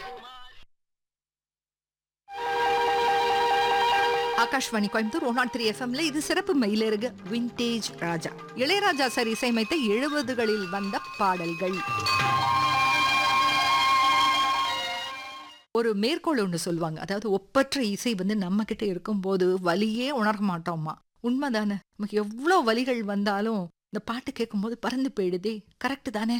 Akashvani Coimbatore one nought three எஃப்எம்ல இது சிறப்பு மயிலிறகு விண்டேஜ் ராஜா இளையராஜா சார் இசையமைத்த எழுபதுகளில் வந்த பாடல்கள் ஒரு மேற்கோள் ஒன்று சொல்லுவாங்க அதாவது ஒப்பற்ற இசை வந்து நம்ம கிட்ட இருக்கும்போது வலியே உணர மாட்டோமா உண்மைதானே நமக்கு எவ்வளோ வலிகள் வந்தாலும் இந்த பாட்டு கேட்கும்போது பறந்து போயிடுதே கரெக்ட் தானே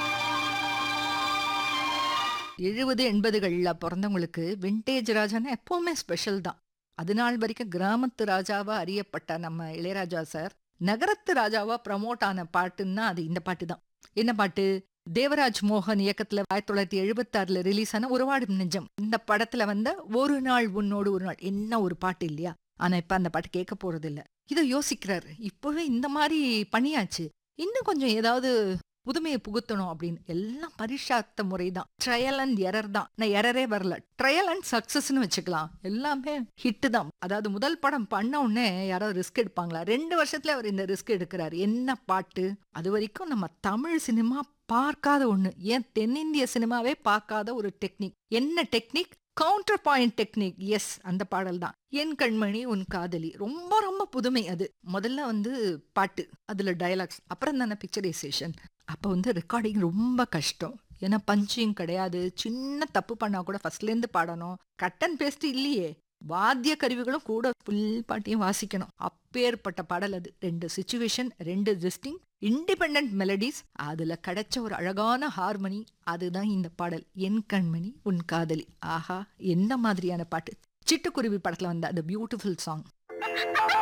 எழுபது எண்பதுகள்ல பிறந்தவங்களுக்கு விண்டேஜ் ராஜான்னா எப்பவுமே ஸ்பெஷல் தான் அது நாள் வரைக்கும் கிராமத்து ராஜாவா அறியப்பட்ட நம்ம இளையராஜா சார் நகரத்து ராஜாவா ப்ரமோட் ஆன பாட்டுன்னா அது இந்த பாட்டு தான் என்ன பாட்டு தேவராஜ் மோகன் இயக்கத்துல ஆயிரத்தி தொள்ளாயிரத்தி எழுபத்தி ஆறுல ரிலீஸ் ஆன உறவாடும் நெஞ்சம் இந்த படத்துல வந்த ஒரு நாள் உன்னோடு ஒரு நாள் என்ன ஒரு பாட்டு இல்லையா ஆனா இப்ப அந்த பாட்டு கேட்க போறது இல்ல இதை யோசிக்கிறாரு இப்பவே இந்த மாதிரி பண்ணியாச்சு இன்னும் கொஞ்சம் ஏதாவது புதுமையை புகுத்தணும் அப்படின்னு எல்லாம் பரிஷாத்த முறை தான் ட்ரையல் அண்ட் எரர் தான் நான் எரரே வரல ட்ரையல் அண்ட் சக்சஸ்னு வச்சுக்கலாம் எல்லாமே ஹிட் தான் அதாவது முதல் படம் பண்ண உடனே யாராவது ரிஸ்க் எடுப்பாங்களா ரெண்டு வருஷத்துல அவர் இந்த ரிஸ்க் எடுக்கிறாரு என்ன பாட்டு அது வரைக்கும் நம்ம தமிழ் சினிமா பார்க்காத ஒண்ணு ஏன் தென்னிந்திய சினிமாவே பார்க்காத ஒரு டெக்னிக் என்ன technique counter point technique yes அந்த பாடல் தான் என் கண்மணி உன் காதலி ரொம்ப ரொம்ப புதுமை அது முதல்ல வந்து பாட்டு அதுல டயலாக்ஸ் அப்புறம் தானே பிக்சரைசேஷன் அப்போ வந்து ரெக்கார்டிங் ரொம்ப கஷ்டம் ஏன்னா பஞ்சிங் கிடையாது சின்ன தப்பு பண்ணா கூட ஃபர்ஸ்ட்ல இருந்து பாடணும் கட் அண்ட் பேஸ்ட் இல்லையே வாத்திய கருவிகளும் கூட ஃபுல் பாட்டையும் வாசிக்கணும் அப்பேற்பட்ட பாடல் அது ரெண்டு சுச்சுவேஷன் ரெண்டு டிஸ்டிங் இண்டிபெண்ட் மெலடிஸ் அதுல கிடைச்ச ஒரு அழகான ஹார்மனி அதுதான் இந்த பாடல் என் கண்மணி உன் காதலி ஆஹா என்ன மாதிரியான பாட்டு சிட்டுக்குருவி படத்துல வந்த அந்த பியூட்டிஃபுல் சாங்